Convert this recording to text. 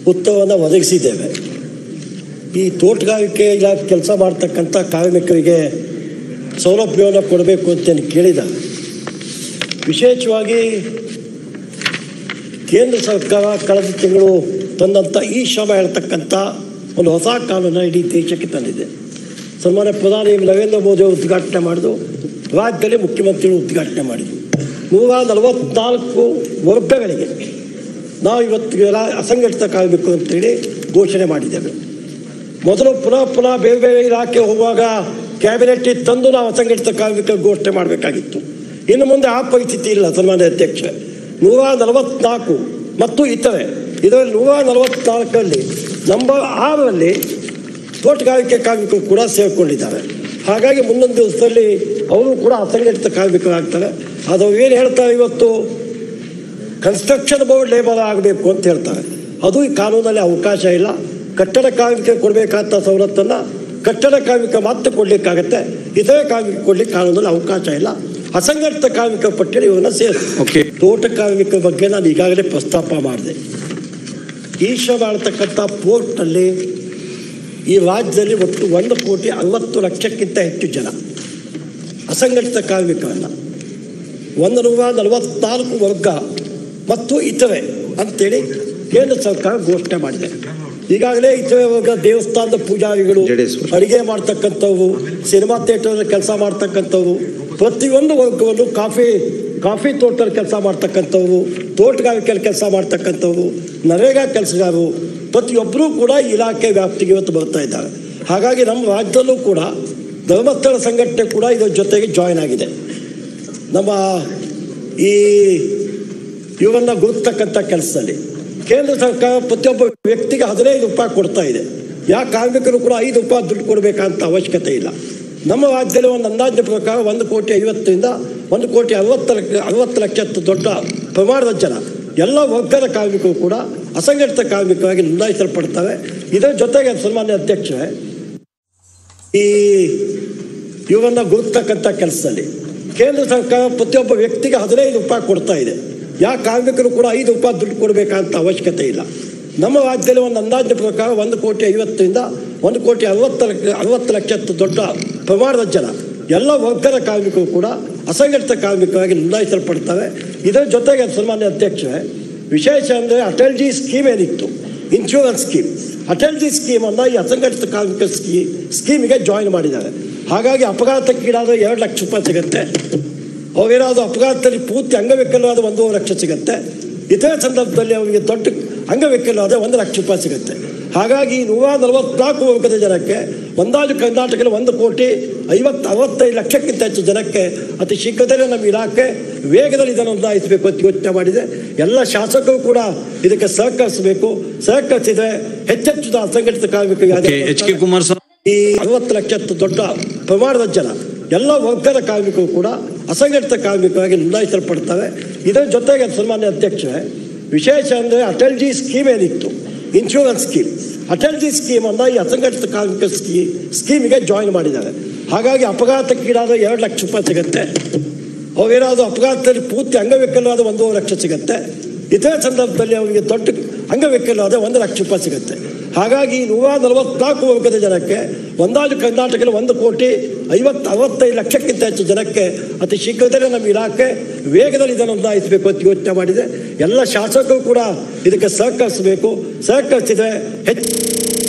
ಉತ್ತಮವನ್ನು ಒದಗಿಸಿದ್ದೇವೆ ಈ ತೋಟಗಾರಿಕೆ ಇಲಾಖೆ ಕೆಲಸ ಮಾಡ್ತಕ್ಕಂಥ ಕಾರ್ಮಿಕರಿಗೆ ಸೌಲಭ್ಯವನ್ನು ಕೊಡಬೇಕು ಅಂತೇಳಿ ಕೇಳಿದ ವಿಶೇಷವಾಗಿ ಕೇಂದ್ರ ಸರ್ಕಾರ ಕಳೆದ ತಿಂಗಳು ತಂದಂಥ ಈ ಶ್ರಮ ಹೇಳ್ತಕ್ಕಂಥ ಒಂದು ಹೊಸ ಕಾನೂನ ಇಡೀ ದೇಶಕ್ಕೆ ತಂದಿದೆ ಸನ್ಮಾನ್ಯ ಪ್ರಧಾನಿ ನರೇಂದ್ರ ಮೋದಿ ಅವರು ಉದ್ಘಾಟನೆ ಮಾಡಿದ್ರು ರಾಜ್ಯದಲ್ಲಿ ಮುಖ್ಯಮಂತ್ರಿಗಳು ಉದ್ಘಾಟನೆ ಮಾಡಿದರು ನೂರ ನಲವತ್ನಾಲ್ಕು ವರ್ಗಗಳಿಗೆ ನಾವು ಇವತ್ತು ರಾ- ಅಸಂಘಟಿತ ಕಾರ್ಮಿಕರು ಅಂತೇಳಿ ಘೋಷಣೆ ಮಾಡಿದ್ದೇವೆ ಮೊದಲು ಪುನಃ ಪುನಃ ಬೇರೆ ಬೇರೆ ಇಲಾಖೆ ಹೋಗುವಾಗ ಕ್ಯಾಬಿನೆಟ್ ತಂದು ನಾವು ಅಸಂಘಟಿತ ಕಾರ್ಮಿಕರ ಘೋಷಣೆ ಮಾಡಬೇಕಾಗಿತ್ತು ಇನ್ನು ಮುಂದೆ ಆ ಪರಿಸ್ಥಿತಿ ಇಲ್ಲ ಸನ್ಮಾನ್ಯ ಅಧ್ಯಕ್ಷ ನೂರ ನಲವತ್ನಾಲ್ಕು ಮತ್ತು ಇತರೆ ಇದರಲ್ಲಿ ನೂರ ನಲವತ್ನಾಲ್ಕರಲ್ಲಿ ನಂಬರ್ ಆರರಲ್ಲಿ ತೋಟಗಾರಿಕೆ ಕಾರ್ಮಿಕರು ಕೂಡ ಸೇರಿಕೊಂಡಿದ್ದಾರೆ ಹಾಗಾಗಿ ಮುಂದೊಂದು ದಿವಸದಲ್ಲಿ ಅವರು ಕೂಡ ಅಸಂಘಟಿತ ಕಾರ್ಮಿಕರಾಗ್ತಾರೆ ಅದು ಏನು ಹೇಳ್ತಾರೆ ಇವತ್ತು ಕನ್ಸ್ಟ್ರಕ್ಷನ್ ಬೋರ್ಡ್ ಲೇಬರ್ ಆಗಬೇಕು ಅಂತ ಹೇಳ್ತಾರೆ ಅದು ಈ ಕಾನೂನಲ್ಲಿ ಅವಕಾಶ ಇಲ್ಲ ಕಟ್ಟಡ ಕಾರ್ಮಿಕ ಕೊಡಬೇಕಾದ ಸವಲತ್ತನ್ನು ಕಟ್ಟಡ ಕಾರ್ಮಿಕ ಮಾತ್ರ ಕೊಡಲಿಕ್ಕಾಗತ್ತೆ ಇತರೆ ಕಾರ್ಮಿಕ ಕೊಡ್ಲಿಕ್ಕೆ ಕಾನೂನಲ್ಲಿ ಅವಕಾಶ ಇಲ್ಲ ಅಸಂಘಟಿತ ಕಾರ್ಮಿಕ ಪಟ್ಟಿಯಲ್ಲಿ ಇವನ್ನ ಸೇರಿಸಿ ಓಕೆ ತೋಟ ಕಾರ್ಮಿಕರ ಬಗ್ಗೆ ನಾನು ಈಗಾಗಲೇ ಪ್ರಸ್ತಾಪ ಮಾಡಿದೆ ಈಶ ಮಾಡ್ತಕ್ಕಂಥ ಪೋರ್ಟ್ನಲ್ಲಿ ಈ ರಾಜ್ಯದಲ್ಲಿ ಒಟ್ಟು ಒಂದು ಕೋಟಿ ಅರವತ್ತು ಲಕ್ಷಕ್ಕಿಂತ ಹೆಚ್ಚು ಜನ ಅಸಂಘಟಿತ ಕಾರ್ಮಿಕರನ್ನು ಒಂದು ನೂರ ನಲವತ್ನಾಲ್ಕು ವರ್ಗ ಮತ್ತು ಇತರೆ ಅಂತೇಳಿ ಕೇಂದ್ರ ಸರ್ಕಾರ ಘೋಷಣೆ ಮಾಡಿದೆ ಈಗಾಗಲೇ ಇತರೆ ವರ್ಗ ದೇವಸ್ಥಾನದ ಪೂಜಾರಿಗಳು ಜಡೇಶ್ವರ. ಅಡಿಗೆ ಮಾಡ್ತಕ್ಕಂಥವು ಸಿನಿಮಾ ಥಿಯೇಟರ್ ಕೆಲಸ ಮಾಡ್ತಕ್ಕಂಥವು ಪ್ರತಿಯೊಂದು ವರ್ಗವನ್ನು ಕಾಫಿ ಕಾಫಿ ತೋಟದಲ್ಲಿ ಕೆಲಸ ಮಾಡ್ತಕ್ಕಂಥವ್ರು ತೋಟಗಾರಿಕೆಯಲ್ಲಿ ಕೆಲಸ ಮಾಡ್ತಕ್ಕಂಥವ್ರು ನರೇಗಾ ಕೆಲಸಗಾರರು ಪ್ರತಿಯೊಬ್ಬರೂ ಕೂಡ ಇಲಾಖೆ ವ್ಯಾಪ್ತಿಗೆ ಇವತ್ತು ಬರ್ತಾ ಇದ್ದಾರೆ ಹಾಗಾಗಿ ನಮ್ಮ ರಾಜ್ಯದಲ್ಲೂ ಕೂಡ ಧರ್ಮಸ್ಥಳ ಸಂಘಟನೆ ಕೂಡ ಇದರ ಜೊತೆಗೆ ಜಾಯಿನ್ ಆಗಿದೆ ನಮ್ಮ ಈ ಇವನ್ನ ಗುರುತಕ್ಕಂಥ ಕೆಲಸದಲ್ಲಿ ಕೇಂದ್ರ ಸರ್ಕಾರ ಪ್ರತಿಯೊಬ್ಬ ವ್ಯಕ್ತಿಗೆ ಹದಿನೈದು ರೂಪಾಯಿ ಕೊಡ್ತಾ ಇದೆ ಯಾವ ಕಾರ್ಮಿಕರು ಕೂಡ ಐದು ರೂಪಾಯಿ ದುಡ್ಡು ಕೊಡಬೇಕಂತ ಅವಶ್ಯಕತೆ ಇಲ್ಲ ನಮ್ಮ ರಾಜ್ಯದಲ್ಲಿ ಒಂದು ಅಂದಾಜಿನ ಪ್ರಕಾರ ಒಂದು ಕೋಟಿ ಐವತ್ತರಿಂದ ಒಂದು ಕೋಟಿ ಅರವತ್ತು ಲಕ್ಷ ಅರವತ್ತು ಲಕ್ಷ ದೊಡ್ಡ ಪ್ರಮಾಣದ ಜನ ಎಲ್ಲ ವರ್ಗದ ಕಾರ್ಮಿಕರು ಕೂಡ ಅಸಂಘಟಿತ ಕಾರ್ಮಿಕರಾಗಿ ನೋಂದಾಯಿಸಲ್ಪಡ್ತಾರೆ ಇದರ ಜೊತೆಗೆ ಸನ್ಮಾನ್ಯ ಅಧ್ಯಕ್ಷರೇ ಈ ಇವನ್ನ ಗುರುತಕ್ಕಂಥ ಕೆಲಸದಲ್ಲಿ ಕೇಂದ್ರ ಸರ್ಕಾರ ಪ್ರತಿಯೊಬ್ಬ ವ್ಯಕ್ತಿಗೆ ಹದಿನೈದು ರೂಪಾಯಿ ಕೊಡ್ತಾ ಇದೆ ಯಾವ ಕಾರ್ಮಿಕರು ಕೂಡ ಐದು ರೂಪಾಯಿ ದುಡ್ಡು ಕೊಡಬೇಕಂತ ಅವಶ್ಯಕತೆ ಇಲ್ಲ ನಮ್ಮ ರಾಜ್ಯದಲ್ಲಿ ಒಂದು ಅಂದಾಜಿನ ಪ್ರಕಾರ ಒಂದು ಕೋಟಿ ಐವತ್ತರಿಂದ ಒಂದು ಕೋಟಿ ಅರವತ್ತು ಲಕ್ಷ ಅರವತ್ತು ಲಕ್ಷ ದೊಡ್ಡ ಪ್ರಮಾಣದ ಜನ ಎಲ್ಲ ವರ್ಗದ ಕಾರ್ಮಿಕರು ಕೂಡ ಅಸಂಘಟಿತ ಕಾರ್ಮಿಕರಾಗಿ ನೋಂದಾಯಿಸಲ್ಪಡ್ತಾರೆ ಇದರ ಜೊತೆಗೆ ಸನ್ಮಾನ್ಯ ಅಧ್ಯಕ್ಷರೇ ವಿಶೇಷ ಅಂದರೆ ಅಟಲ್ ಜಿ ಸ್ಕೀಮ್ ಏನಿತ್ತು ಇನ್ಶೂರೆನ್ಸ್ ಸ್ಕೀಮ್ ಅಟಲ್ ಜಿ ಸ್ಕೀಮನ್ನು ಈ ಅಸಂಘಟಿತ ಕಾರ್ಮಿಕ ಸ್ಕೀ ಸ್ಕೀಮಿಗೆ ಜಾಯಿನ್ ಮಾಡಿದ್ದಾರೆ ಹಾಗಾಗಿ ಅಪಘಾತಕ್ಕೀಡಾದ ಎರಡು ಲಕ್ಷ ರೂಪಾಯಿ ಸಿಗುತ್ತೆ ಅವೇನಾದ್ರು ಅಪಘಾತದಲ್ಲಿ ಪೂರ್ತಿ ಅಂಗವಿಕಲವಾದ ಒಂದೂವರೆ ಲಕ್ಷ ಸಿಗುತ್ತೆ ಇತರೆ ಸಂದರ್ಭದಲ್ಲಿ ಅವರಿಗೆ ದೊಡ್ಡ ಅಂಗವಿಕಲವಾದ ಒಂದು ಲಕ್ಷ ರೂಪಾಯಿ ಸಿಗುತ್ತೆ ಹಾಗಾಗಿ ನೂರ ನಲವತ್ನಾಲ್ಕು ವರ್ಗದ ಜನಕ್ಕೆ ಒಂದಾಜು ಕರ್ನಾಟಕದಲ್ಲಿ ಒಂದು ಕೋಟಿ ಐವತ್ತು ಅರವತ್ತೈದು ಲಕ್ಷಕ್ಕಿಂತ ಹೆಚ್ಚು ಜನಕ್ಕೆ ಅತಿ ಶೀಘ್ರದಲ್ಲೇ ನಮ್ಮ ಇಲಾಖೆ ವೇಗದಲ್ಲಿ ಇದನ್ನು ನೋಂದಾಯಿಸಬೇಕು ಅಂತ ಯೋಚನೆ ಮಾಡಿದೆ ಎಲ್ಲ ಶಾಸಕರು ಕೂಡ ಇದಕ್ಕೆ ಸಹಕರಿಸಬೇಕು ಸಹಕರಿಸಿದರೆ ಹೆಚ್ಚೆಚ್ಚು ಅಸಂಘಟಿತ ಕಾರ್ಮಿಕರಿಗೆ ಎಚ್ ಕೆ ಕುಮಾರಸ್ವಾಮಿ ಈ ಅರವತ್ತು ಲಕ್ಷ ದೊಡ್ಡ ಪ್ರಮಾಣದ ಜನ ಎಲ್ಲ ವರ್ಗದ ಕಾರ್ಮಿಕರು ಕೂಡ ಅಸಂಘಟಿತ ಕಾರ್ಮಿಕರಾಗಿ ನೋಂದಾಯಿಸಲ್ಪಡ್ತಾರೆ ಇದರ ಜೊತೆಗೆ ಸನ್ಮಾನ್ಯ ಅಧ್ಯಕ್ಷರೇ ವಿಶೇಷ ಅಂದರೆ ಅಟಲ್ ಜಿ ಸ್ಕೀಮ್ ಏನಿತ್ತು ಇನ್ಶೂರೆನ್ಸ್ ಸ್ಕೀಮ್ ಅಟಲ್ ಜಿ ಸ್ಕೀಮನ್ನು ಈ ಅಸಂಘಟಿತ ಕಾರ್ಮಿಕ ಸ್ಕೀ ಸ್ಕೀಮಿಗೆ ಜಾಯಿನ್ ಮಾಡಿದ್ದಾರೆ ಹಾಗಾಗಿ ಅಪಘಾತಕ್ಕೀಡಾದ ಎರಡು ಲಕ್ಷ ರೂಪಾಯಿ ಸಿಗುತ್ತೆ ಅವೇನಾದ್ರು ಅಪಘಾತದಲ್ಲಿ ಪೂರ್ತಿ ಅಂಗವಿಕಲವಾದ ಒಂದೂವರೆ ಲಕ್ಷ ಸಿಗುತ್ತೆ ಇತರೆ ಸಂದರ್ಭದಲ್ಲಿ ಅವರಿಗೆ ದೊಡ್ಡ ಅಂಗವಿಕಲವಾದ ಒಂದು ಲಕ್ಷ ರೂಪಾಯಿ ಸಿಗುತ್ತೆ ಹಾಗಾಗಿ ನೂರ ನಲವತ್ನಾಲ್ಕು ವರ್ಗದ ಜನಕ್ಕೆ ಒಂದಾಜು ಕರ್ನಾಟಕದಲ್ಲಿ ಒಂದು ಕೋಟಿ ಐವತ್ತು ಅರವತ್ತೈದು ಲಕ್ಷಕ್ಕಿಂತ ಹೆಚ್ಚು ಜನಕ್ಕೆ ಅತಿ ಶೀಘ್ರದಲ್ಲೇ ನಮ್ಮ ಇಲಾಖೆ ವೇಗದಲ್ಲಿ ಇದನ್ನು ನೋಂದಾಯಿಸಬೇಕು ಅಂತ ಯೋಚನೆ ಮಾಡಿದೆ ಎಲ್ಲ ಶಾಸಕರು ಕೂಡ ಇದಕ್ಕೆ ಸಹಕರಿಸಬೇಕು ಸಹಕರಿಸಿದರೆ ಹೆಚ್ಚು